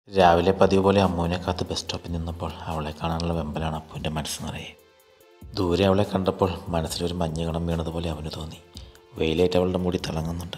രാവിലെ പതിവ് പോലെ അമ്മുവിനെ കാത്ത് ബസ് സ്റ്റോപ്പിൽ നിന്നപ്പോൾ അവളെ കാണാനുള്ള വെമ്പലാണ് അപ്പുവിൻ്റെ മനസ്സ് നിറയെ ദൂരെ അവളെ കണ്ടപ്പോൾ മനസ്സിലൊരു മഞ്ഞുകണം വീണതുപോലെ അവന് തോന്നി വെയിലേറ്റ് അവളുടെ മുടി തിളങ്ങുന്നുണ്ട്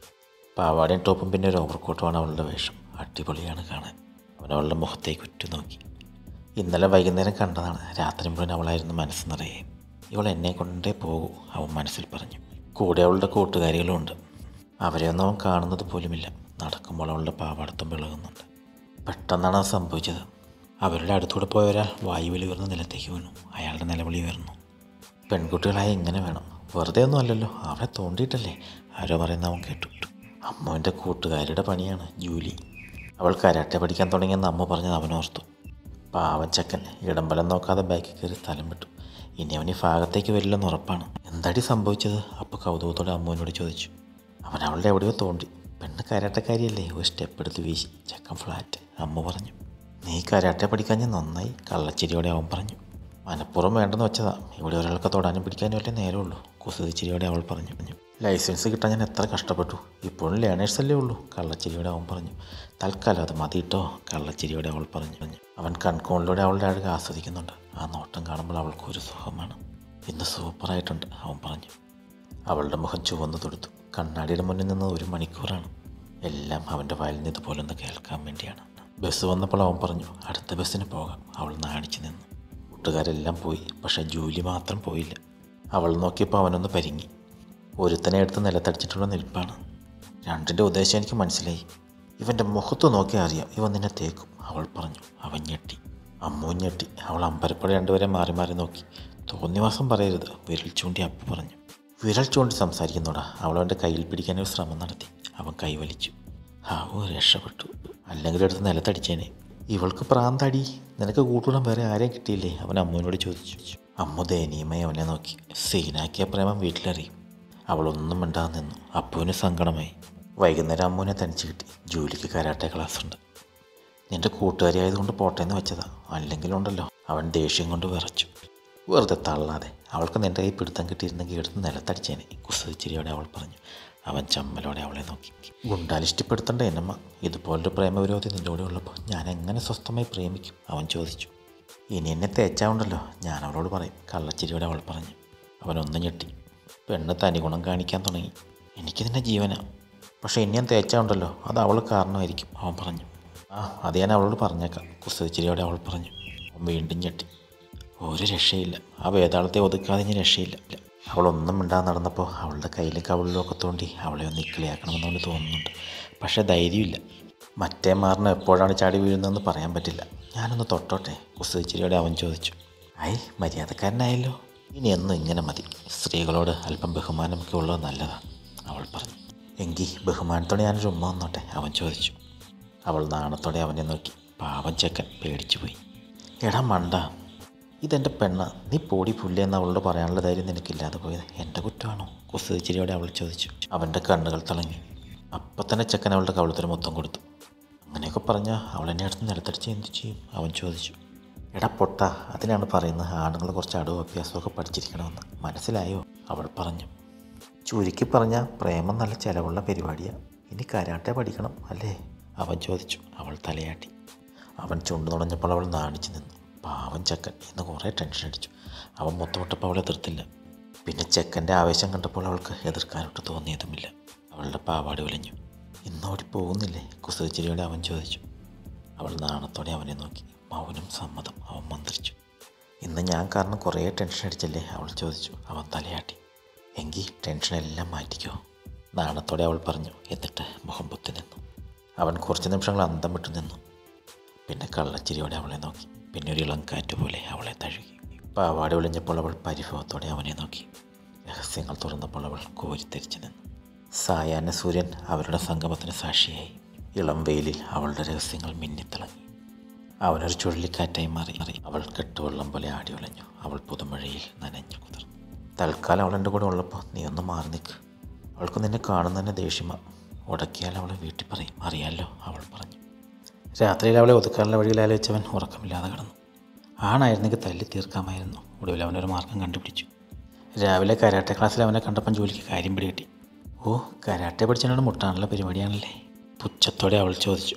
പാവാടയും ടോപ്പും പിന്നെ ഒരു ഓവർകോട്ടുമാണ് അവളുടെ വേഷം അടിപൊളിയാണ് കാണാൻ അവൻ അവളുടെ മുഖത്തേക്ക് ഉറ്റുനോക്കി ഇന്നലെ വൈകുന്നേരം കണ്ടതാണ് രാത്രി മുഴുവൻ അവളായിരുന്നു മനസ്സ് നിറയെ ഇവൾ എന്നെ കൊണ്ടേ പോകൂ അവൻ മനസ്സിൽ പറഞ്ഞു കൂടെ അവളുടെ കൂട്ടുകാരികളും ഉണ്ട് അവരെയൊന്നും അവൻ കാണുന്നത് പോലുമില്ല നടക്കുമ്പോൾ അവളുടെ പാവാടത്തും വിളകുന്നുണ്ട് പെട്ടെന്നാണ് അത് സംഭവിച്ചത് അവരുടെ അടുത്തൂടെ പോയ ഒരാൾ വായുവിൽ ഉയർന്ന നിലത്തേക്ക് വീണു അയാളുടെ നിലവിളി ഉയർന്നു പെൺകുട്ടികളായ ഇങ്ങനെ വേണം വെറുതെ ഒന്നും അല്ലല്ലോ അവരെ തോണ്ടിയിട്ടല്ലേ ആരോ പറയുന്ന അവൻ കേട്ടു അമ്മുവിൻ്റെ കൂട്ടുകാരിയുടെ പണിയാണ് ജൂലി അവൾ കരാട്ടെ പഠിക്കാൻ തുടങ്ങിയെന്ന് അമ്മ പറഞ്ഞത് അവനോർത്തു പാവൻ ചക്കൻ ഇടംബലം നോക്കാതെ ബാക്കിൽ കയറി സ്ഥലം വിട്ടു ഇനി അവൻ ഈ ഭാഗത്തേക്ക് വരില്ലെന്ന് ഉറപ്പാണ് എന്താടി സംഭവിച്ചത് അപ്പോൾ കൗതുകത്തോടെ അമ്മുവിനോട് ചോദിച്ചു അവൻ അവളുടെ എവിടെയോ തോണ്ടി പെണ്ണ് കരാട്ടക്കാരിയല്ലേ ഒരു സ്റ്റെപ്പ് എടുത്ത് വീശി ചക്കൻ ഫ്ലാറ്റ് അമ്മ പറഞ്ഞു നീ കരാട്ടെ പഠിക്കാൻ ഞാൻ നന്നായി കള്ളച്ചിരിയോടെ അവൻ പറഞ്ഞു മനഃപൂർവ്വം വേണ്ടെന്ന് വെച്ചതാ ഇവിടെ ഒരാൾക്ക് തൊടാനും പിടിക്കാനും അല്ലേ നേരമുള്ളൂ കുസൃതിച്ചിരിയോടെ അവൾ പറഞ്ഞു പറഞ്ഞു ലൈസൻസ് കിട്ടാൻ ഞാൻ എത്ര കഷ്ടപ്പെട്ടു ഇപ്പോഴും ലേണേഴ്സ് അല്ലേ ഉള്ളൂ കള്ളച്ചിരിയോടെ അവൻ പറഞ്ഞു തൽക്കാലം അത് മതിയിട്ടോ കള്ളച്ചിരിയോടെ അവൾ പറഞ്ഞു പറഞ്ഞു അവൻ കൺകോണിലൂടെ അവളുടെ അഴക് ആസ്വദിക്കുന്നുണ്ട് ആ നോട്ടം കാണുമ്പോൾ അവൾക്കൊരു സുഖമാണ് ഇന്ന് സൂപ്പറായിട്ടുണ്ട് അവൻ പറഞ്ഞു അവളുടെ മുഖം ചുവന്നു തൊടുത്തു കണ്ണാടിയുടെ മുന്നിൽ നിന്ന് ഒരു മണിക്കൂറാണ് എല്ലാം അവൻ്റെ വായിൽ നിന്ന് ഇതുപോലൊന്ന് കേൾക്കാൻ വേണ്ടിയാണ് ബസ് വന്നപ്പോൾ അവൻ പറഞ്ഞു അടുത്ത ബസ്സിന് പോകാം അവൾ നാണിച്ചു നിന്നു കൂട്ടുകാരെല്ലാം പോയി പക്ഷേ ജൂലി മാത്രം പോയില്ല അവൾ നോക്കിയപ്പോൾ അവനൊന്ന് പരിങ്ങി ഒരുത്തനെ എടുത്ത് നിലത്തടിച്ചിട്ടുള്ള നിൽപ്പാണ് രണ്ടിൻ്റെ ഉദ്ദേശം എനിക്ക് മനസ്സിലായി ഇവൻ്റെ മുഖത്ത് നോക്കിയാൽ അറിയാം ഇവൻ നിന്നെ തേക്കും അവൾ പറഞ്ഞു അവൻ ഞെട്ടി അമ്മൂ ഞെട്ടി അവൾ അമ്പരപ്പടെ രണ്ടുപേരെ മാറി മാറി നോക്കി തോന്നിവാസം പറയരുത് വിരൽ ചൂണ്ടി അപ്പു പറഞ്ഞു വിരൽ ചൂണ്ടി സംസാരിക്കുന്നോടാ അവൾ അവൻ്റെ കയ്യിൽ പിടിക്കാൻ ഒരു ശ്രമം നടത്തി അവൻ കൈവലിച്ചു ഹാവു രക്ഷപ്പെട്ടു അല്ലെങ്കിൽ എടുത്ത് നിലത്തടിച്ചേനെ ഇവൾക്ക് പ്രാന്തടി നിനക്ക് കൂട്ടുകൂടാൻ വേറെ ആരെയും കിട്ടിയില്ലേ അവൻ അമ്മുവിനോട് ചോദിച്ചു അമ്മു ദയനീയമായി അവനെ നോക്കി സീനാക്കിയ പ്രേമം വീട്ടിലറിയും അവളൊന്നും മിണ്ടാതെ നിന്നു അപ്പുവിന് സങ്കടമായി വൈകുന്നേരം അമ്മുവിനെ തനിച്ച് കിട്ടി ജോലിക്ക് കരാട്ടെ ക്ലാസ് ഉണ്ട് നിന്റെ കൂട്ടുകാരി ആയതുകൊണ്ട് പോട്ടേന്ന് വെച്ചതാ അല്ലെങ്കിലുണ്ടല്ലോ അവൻ ദേഷ്യം കൊണ്ട് വിറച്ചു വെറുതെ തള്ളാതെ അവൾക്ക് നിന്റെ കൈ പിടുത്തം കിട്ടിയിരുന്നെങ്കിൽ എടുത്ത് നിലത്തടിച്ചേനെ കുസൃച്ചിരിയോടെ അവൾ പറഞ്ഞു അവൻ ചമ്മലോടെ അവളെ നോക്കി ഗുണ്ടാലിഷ്ടപ്പെടുത്തണ്ട എന്നമ്മ ഇതുപോലൊരു പ്രേമവിരോധി നിന്റെ കൂടെ ഉള്ളപ്പോൾ ഞാൻ എങ്ങനെ സ്വസ്ഥമായി പ്രേമിക്കും അവൻ ചോദിച്ചു ഇനി എന്നെ തേച്ചാവുണ്ടല്ലോ ഞാൻ അവളോട് പറയും കള്ളച്ചിരിയോടെ അവൾ പറഞ്ഞു അവനൊന്ന് ഞെട്ടി പെണ്ണ് തനി ഗുണം കാണിക്കാൻ തുടങ്ങി എനിക്ക് നിന്റെ ജീവനാ പക്ഷേ ഇനി ഞാൻ തേച്ചാവുണ്ടല്ലോ അത് അവൾ കാരണമായിരിക്കും അവൻ പറഞ്ഞു ആ അത് ഞാൻ അവളോട് പറഞ്ഞേക്കാം കുസൃച്ചിരിയോടെ അവൾ പറഞ്ഞു അവൻ വീണ്ടും ഞെട്ടി ഒരു രക്ഷയില്ല ആ വേതാളത്തെ ഒതുക്കാതെ ഇനി രക്ഷയില്ല അവളൊന്നും മിണ്ടാതെ നടന്നപ്പോൾ അവളുടെ കയ്യിലെ കവിളിലൊക്കെ തോണ്ടി അവളെ ഒന്ന് ഇക്കിളിയാക്കണമെന്നുകൊണ്ട് തോന്നുന്നുണ്ട് പക്ഷേ ധൈര്യമില്ല മറ്റേ മാറിന് എപ്പോഴാണ് ചാടി വീഴുന്നതെന്ന് പറയാൻ പറ്റില്ല ഞാനൊന്ന് തൊട്ടോട്ടെ കുസൃച്ചിരിയോടെ അവൻ ചോദിച്ചു ഐ മര്യാദക്കാരനായല്ലോ ഇനി എന്നും ഇങ്ങനെ മതി സ്ത്രീകളോട് അല്പം ബഹുമാനമൊക്കെ ഉള്ളത് നല്ലതാണ് അവൾ പറഞ്ഞു എങ്കിൽ ബഹുമാനത്തോടെ ഞാനൊരു ഉമ്മ വന്നോട്ടെ അവൻ ചോദിച്ചു അവൾ നാണത്തോടെ അവനെ നോക്കി പാവം ചെക്കൻ പേടിച്ചു പോയി എടാ മണ്ട ഇതെൻ്റെ പെണ്ണ നീ പോടി പുല്ലേ എന്ന് അവളോട് പറയാനുള്ള ധൈര്യം നിനക്കില്ലാതെ പോയത് എൻ്റെ കുറ്റമാണോ കുസൃച്ചിരിയോടെ അവൾ ചോദിച്ചു അവൻ്റെ കണ്ണുകൾ തിളങ്ങി അപ്പം തന്നെ ചെക്കൻ അവളുടെ കവിളത്തിന് മൊത്തം കൊടുത്തു അങ്ങനെയൊക്കെ പറഞ്ഞാൽ അവൾ എന്നെ അടുത്ത് നിലത്തടിച്ച് എന്ത് ചെയ്യും അവൻ ചോദിച്ചു എടാ പൊട്ട അതിനാണ് പറയുന്നത് ആണുങ്ങൾ കുറച്ച് അടവും അഭ്യാസമൊക്കെ പഠിച്ചിരിക്കണമെന്ന് മനസ്സിലായോ അവൾ പറഞ്ഞു ചുരുക്കി പറഞ്ഞാൽ പ്രേമം നല്ല ചിലവുള്ള പരിപാടിയാണ് ഇനി കരാട്ടെ പഠിക്കണം അല്ലേ അവൻ ചോദിച്ചു അവൾ തലയാട്ടി അവൻ ചുണ്ടു നുണഞ്ഞപ്പോൾ അവൾ നാണിച്ചു നിന്നു പാവൻ ചെക്കൻ ഇന്ന് കുറേ ടെൻഷൻ അടിച്ചു അവൻ മൊത്തമിട്ടപ്പോൾ അവളെ എതിർത്തില്ല പിന്നെ ചെക്കൻ്റെ ആവേശം കണ്ടപ്പോൾ അവൾക്ക് എതിർക്കാനൊട്ട് തോന്നിയതുമില്ല അവളുടെ പാവാടി ഒലിഞ്ഞു ഇന്നോടി പോകുന്നില്ലേ കുസൃച്ചിരിയോടെ അവൻ ചോദിച്ചു അവൾ നാണത്തോടെ അവനെ നോക്കി മൗനം സമ്മതം അവൻ മന്ത്രിച്ചു ഇന്ന് ഞാൻ കാരണം കുറേ ടെൻഷൻ അടിച്ചല്ലേ അവൾ ചോദിച്ചു അവൻ തലയാട്ടി എങ്കിൽ ടെൻഷനെല്ലാം മാറ്റിക്കോ നാണത്തോടെ അവൾ പറഞ്ഞു എന്നിട്ട് മുഖം പൊത്തി നിന്നു അവൻ കുറച്ച് നിമിഷങ്ങൾ അന്തം വിട്ടു നിന്നു പിന്നെ കള്ളച്ചിരിയോടെ അവളെ നോക്കി പിന്നെ ഒരു ഇളം കാറ്റ് പോലെ അവളെ തഴുകി പാവാടി ഒളിഞ്ഞപ്പോൾ അവൾ പരിഭവത്തോടെ അവനെ നോക്കി രഹസ്യങ്ങൾ തുറന്നപ്പോൾ അവൾ കോരിത്തെരിച്ചു നിന്നു സായാഹ്ന സൂര്യൻ അവരുടെ സംഗമത്തിന് സാക്ഷിയായി ഇളം വെയിലിൽ അവളുടെ രഹസ്യങ്ങൾ മിന്നിത്തിളങ്ങി അവനൊരു ചുഴലിക്കാറ്റായി മാറി മാറി അവൾ കെട്ടുവെള്ളം പോലെ ആടി ഒളിഞ്ഞു അവൾ പുതുമഴയിൽ നനഞ്ഞു കുതിർന്നു തൽക്കാലം അവൾ എൻ്റെ കൂടെ ഉള്ളപ്പോൾ നീ ഒന്ന് മാറി നിൽക്ക് അവൾക്ക് നിന്നെ കാണുന്ന തന്നെ ദേഷ്യമാ ഉടക്കിയാൽ അവളെ വീട്ടിൽ പറയും അറിയാലോ അവൾ പറഞ്ഞു രാത്രിയിൽ അവളെ ഒതുക്കാനുള്ള വഴിയിൽ ആലോചിച്ചവൻ ഉറക്കമില്ലാതെ കിടന്നു ആണായിരുന്നെങ്കിൽ തല്ലി തീർക്കാമായിരുന്നു ഒടുവിൽ അവനൊരു മാർഗം കണ്ടുപിടിച്ചു രാവിലെ കരാട്ടെ ക്ലാസ്സിൽ അവനെ കണ്ടപ്പം ജോലിക്ക് കാര്യം പിടികിട്ടി ഓ കരാട്ടെ പഠിച്ചതിനോട് മുട്ടാനുള്ള പരിപാടിയാണല്ലേ പുച്ഛത്തോടെ അവൾ ചോദിച്ചു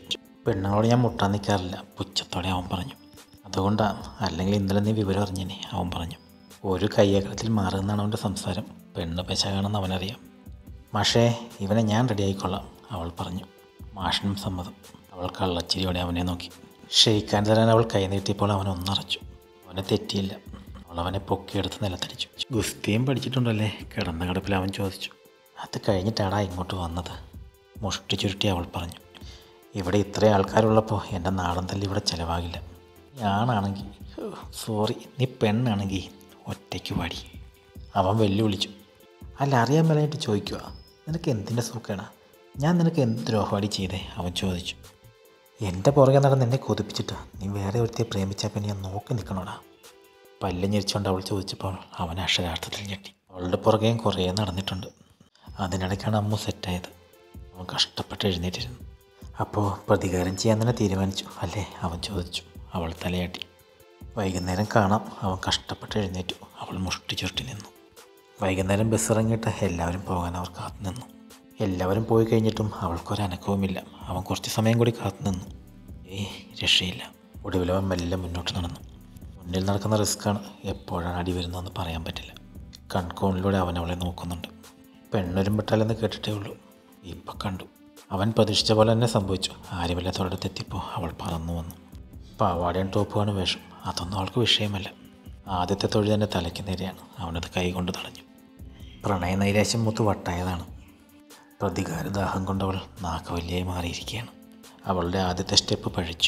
പെണ്ണുങ്ങളോട് ഞാൻ മുട്ടാൻ നിൽക്കാറില്ല പുച്ഛത്തോടെ അവൻ പറഞ്ഞു അതുകൊണ്ടാണ് അല്ലെങ്കിൽ ഇന്നലെ നീ വിവരം അറിഞ്ഞേനെ അവൻ പറഞ്ഞു ഒരു കയ്യകലത്തിൽ മാറുന്നതാണ് അവൻ്റെ സംസാരം പെണ്ണ് പെശകാണെന്ന് അവനറിയാം മാഷേ ഇവനെ ഞാൻ റെഡിയായിക്കൊള്ളാം അവൾ പറഞ്ഞു മാഷിനും സമ്മതം അവൾ കള്ളച്ചിരിയോടെ അവനെ നോക്കി ഷെയ്ക്കാൻ തരാൻ അവൾ കൈ നീട്ടിയപ്പോൾ അവൻ ഒന്നറച്ചു അവനെ തെറ്റിയില്ല അവൾ അവനെ പൊക്കിയെടുത്ത് നിലത്തടിച്ചു ഗുസ്തിയും പഠിച്ചിട്ടുണ്ടല്ലേ കിടന്ന കിടപ്പിൽ അവൻ ചോദിച്ചു അത് കഴിഞ്ഞിട്ടാടാ ഇങ്ങോട്ട് വന്നത് മുഷ്ടി ചുരുട്ടി അവൾ പറഞ്ഞു ഇവിടെ ഇത്രയും ആൾക്കാരുള്ളപ്പോൾ എൻ്റെ നാടൻ തല്ലി ഇവിടെ ചിലവാകില്ല ഞാനാണെങ്കിൽ സോറി നീ പെണ്ണാണെങ്കിൽ ഒറ്റയ്ക്ക് പാടി അവൻ വെല്ലുവിളിച്ചു അല്ല അറിയാൻ മേലായിട്ട് ചോദിക്കുക നിനക്ക് എന്തിൻ്റെ സുഖമാണ് ഞാൻ നിനക്ക് എന്ത് ദ്രോഹമാടി ചെയ്തേ അവൻ ചോദിച്ചു എൻ്റെ പുറകെ നടന്ന് എന്നെ കൊതിപ്പിച്ചിട്ട് നീ വേറെ ഒരുത്തിയെ പ്രേമിച്ചാൽ പിന്നെ ഞാൻ നോക്കി നിൽക്കണോടാ പല്ല് ഞെരിച്ചുകൊണ്ട് അവൾ ചോദിച്ചപ്പോൾ അവൻ അക്ഷരാർത്ഥത്തിൽ ഞെട്ടി അവളുടെ പുറകെയും കുറേ നടന്നിട്ടുണ്ട് അതിനിടയ്ക്കാണ് അമ്മു സെറ്റായത് അവൻ കഷ്ടപ്പെട്ട് എഴുന്നേറ്റിരുന്നു അപ്പോൾ പ്രതികാരം ചെയ്യാൻ തന്നെ തീരുമാനിച്ചു അല്ലേ അവൻ ചോദിച്ചു അവൾ തലയാട്ടി വൈകുന്നേരം കാണാം അവൻ കഷ്ടപ്പെട്ട് എഴുന്നേറ്റു അവൾ മുഷ്ടി ചുരുട്ടി നിന്നു വൈകുന്നേരം ബസ് ഇറങ്ങിയിട്ട് എല്ലാവരും പോകാൻ അവർ കാത്തു നിന്നു എല്ലാവരും പോയി കഴിഞ്ഞിട്ടും അവൾക്കൊരനക്കവുമില്ല അവൻ കുറച്ച് സമയം കൂടി കാത്തു നിന്നു ഏയ് രക്ഷയില്ല ഒടുവിൽ അവൻ മെല്ലെ മുന്നോട്ട് നടന്നു മുന്നിൽ നടക്കുന്ന റിസ്ക്കാണ് എപ്പോഴാണ് അടി വരുന്നതെന്ന് പറയാൻ പറ്റില്ല കൺകോണിലൂടെ അവൻ അവളെ നോക്കുന്നുണ്ട് പെണ്ണൊരുമ്പിട്ടാലെന്ന് കേട്ടിട്ടേ ഉള്ളൂ ഇപ്പം കണ്ടു അവൻ പ്രതീക്ഷിച്ച പോലെ തന്നെ സംഭവിച്ചു ആരുമില്ലാത്തവരടുത്തെത്തിയപ്പോൾ അവൾ പറന്നു വന്നു പാവാടയും ടോപ്പുമാണ് വേഷം അതൊന്നും അവൾക്ക് വിഷയമല്ല ആദ്യത്തെ തൊഴിൽ തന്നെ തലയ്ക്ക് നേരെയാണ് അവനത് കൈകൊണ്ട് തടഞ്ഞു പ്രണയ നൈരാശ്യം മുത്ത് വട്ടായതാണ് പ്രതികാരദാഹം കൊണ്ടവൾ നാക്കവല്യായി മാറിയിരിക്കുകയാണ് അവളുടെ ആദ്യത്തെ സ്റ്റെപ്പ് പഴിച്ചു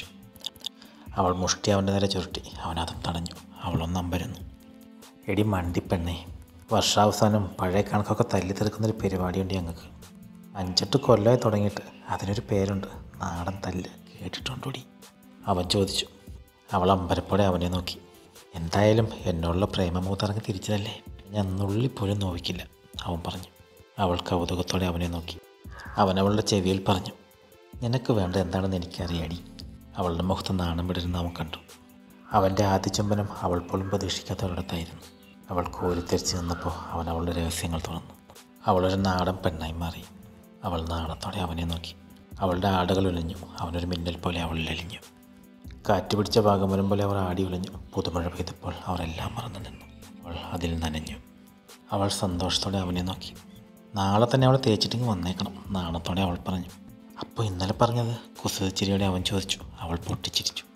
അവൾ മുഷ്ടി അവൻ്റെ നേരെ ചുരുട്ടി അവനതും തടഞ്ഞു അവളൊന്ന് അമ്പരുന്നു എടി മണ്ടിപ്പെണ്ണേ വർഷാവസാനം പഴയ കണക്കൊക്കെ തല്ലി തീർക്കുന്നൊരു പരിപാടിയുണ്ട് ഞങ്ങൾക്ക് അഞ്ചെട്ട് കൊല്ലമായി തുടങ്ങിയിട്ട് അതിനൊരു പേരുണ്ട് നാടൻ തല്ല് കേട്ടിട്ടുണ്ടോടി അവൻ ചോദിച്ചു അവൾ അമ്പരപ്പോടെ അവനെ നോക്കി എന്തായാലും എന്നോടുള്ള പ്രേമമൂത്തിറങ്ങി തിരിച്ചതല്ലേ ഞാൻ നുള്ളിപ്പോലും നോവിക്കില്ല അവൻ പറഞ്ഞു അവൾ കൗതുകത്തോടെ അവനെ നോക്കി അവൻ അവളുടെ ചെവിയിൽ പറഞ്ഞു നിനക്ക് വേണ്ട എന്താണെന്ന് എനിക്കറിയാടി അവളുടെ മുഖത്ത് നാണം വിടരുന്ന അവൻ കണ്ടു അവൻ്റെ ആദ്യ ചുംബനം അവൾ പോലും പ്രതീക്ഷിക്കാത്തവരിടത്തായിരുന്നു അവൾ കോരിത്തെരിച്ച് നിന്നപ്പോൾ അവൻ അവളുടെ രഹസ്യങ്ങൾ തുറന്നു അവളൊരു നാടൻ പെണ്ണായി മാറി അവൾ നാണത്തോടെ അവനെ നോക്കി അവളുടെ ആടകൾ ഉലഞ്ഞു അവനൊരു മിന്നൽ പോലെ അവളിൽ അലിഞ്ഞു കാറ്റ് പിടിച്ച ഭാഗമരം പോലെ അവർ ആടി ഉലഞ്ഞു പുതുമഴ പെയ്തപ്പോൾ അവർ എല്ലാം മറന്നു നിന്നു അവൾ അതിൽ നനഞ്ഞു അവൾ സന്തോഷത്തോടെ അവനെ നോക്കി നാളെ തന്നെ അവളെ തേച്ചിട്ടിങ്ങ് വന്നേക്കണം നാണത്തോടെ അവൾ പറഞ്ഞു അപ്പോൾ ഇന്നലെ പറഞ്ഞത് കുസൃതിച്ചിരിയോടെ അവൻ ചോദിച്ചു അവൾ പൊട്ടിച്ചിരിച്ചു